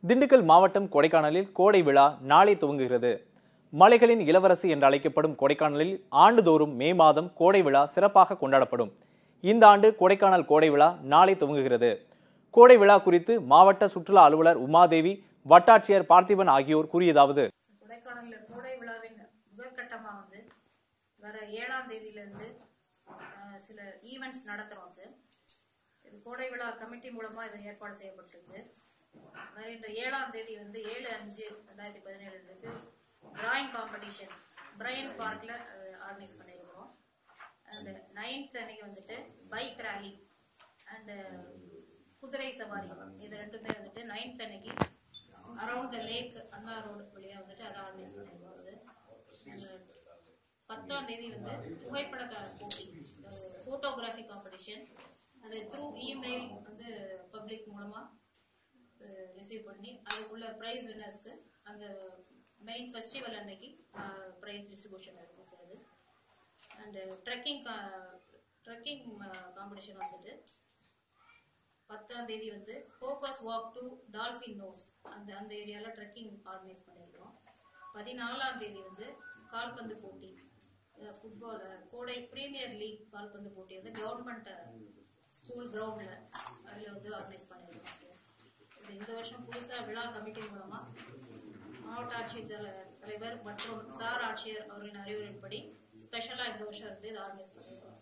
திண்டுக்கல் மாவட்டம் கொடைக்கானலில் கோடை விழா நாளை துவங்குகிறது மலைகளின் இளவரசி என்று அழைக்கப்படும் கொடைக்கானலில் ஆண்டுதோறும் மே மாதம் கோடை விழா சிறப்பாக கொண்டாடப்படும் இந்த ஆண்டு கொடைக்கானல் கோடை விழா நாளை துவங்குகிறது கோடை விழா குறித்து மாவட்ட சுற்றுலா அலுவலர் உமாதேவி வட்டாட்சியர் பார்த்திபன் ஆகியோர் கூறியதாவது கொடைக்கானலில் கோடை விழாவின் முதற்கட்டமாக வந்து வர ஏழாம் தேதியிலேருந்து சில ஈவெண்ட்ஸ் நடத்துகிறோம் சார் இது கோடை விழா கமிட்டி மூலமாக இது ஏற்பாடு செய்யப்பட்டிருக்கு வருகின்ற ஏழாம் தேதி வந்து ஏழு அஞ்சு ரெண்டாயிரத்தி பதினேழுக்கு டிராயிங் காம்படிஷன் பிரையன் பார்க்கில் ஆர்கனைஸ் பண்ணியிருக்கிறோம் அண்டு நைன்த் அன்னைக்கு வந்துட்டு பைக் ரேலி அண்டு குதிரை சவாரி இது ரெண்டுமே வந்துட்டு நைன்த் அன்னைக்கு around the lake Anna road வழியாக வந்துட்டு அதை ஆர்கனைஸ் பண்ணியிருக்கோம் சார் பத்தாம் தேதி வந்து புகைப்பட க- போட்டி ஃபோட்டோகிராஃபி காம்படிஷன் அது த்ரூ இமெயில் வந்து பப்ளிக் மூலமாக ரிசீவ் பண்ணி அதுக்குள்ள ப்ரைஸ் வின்னர்ஸ்க்கு அந்த மெயின் ஃபெஸ்டிவல் அன்னைக்கு ப்ரைஸ் டிஸ்ட்ரிபியூஷன் இருக்கும் சார் அது அண்டு ட்ரெக்கிங் ட்ரெக்கிங் காம்படிஷன் வந்துட்டு பத்தாம் தேதி வந்து focus walk to dolphin nose அந்த அந்த ஏரியாவில் ட்ரெக்கிங் ஆர்கனைஸ் பண்ணியிருக்கிறோம் பதினாலாம் தேதி வந்து கால்பந்து போட்டி ஃபுட்பால் கோடை பிரீமியர் லீக் கால்பந்து போட்டி வந்து கவர்மெண்ட் ஸ்கூல் கிரவுண்டில் அதில் வந்து ஆர்கனைஸ் பண்ணியிருக்கோம் சார் இது இந்த வருஷம் புதுசாக விழா கமிட்டி மூலமாக மாவட்ட ஆட்சியர் தல- தலைவர் மற்றும் சார் ஆட்சியர் அவர்களின் அறிவுரைப்படி ஸ்பெஷலாக இந்த வருஷம் வந்து இதை ஆர்கனைஸ் பண்ணியிருக்கோம்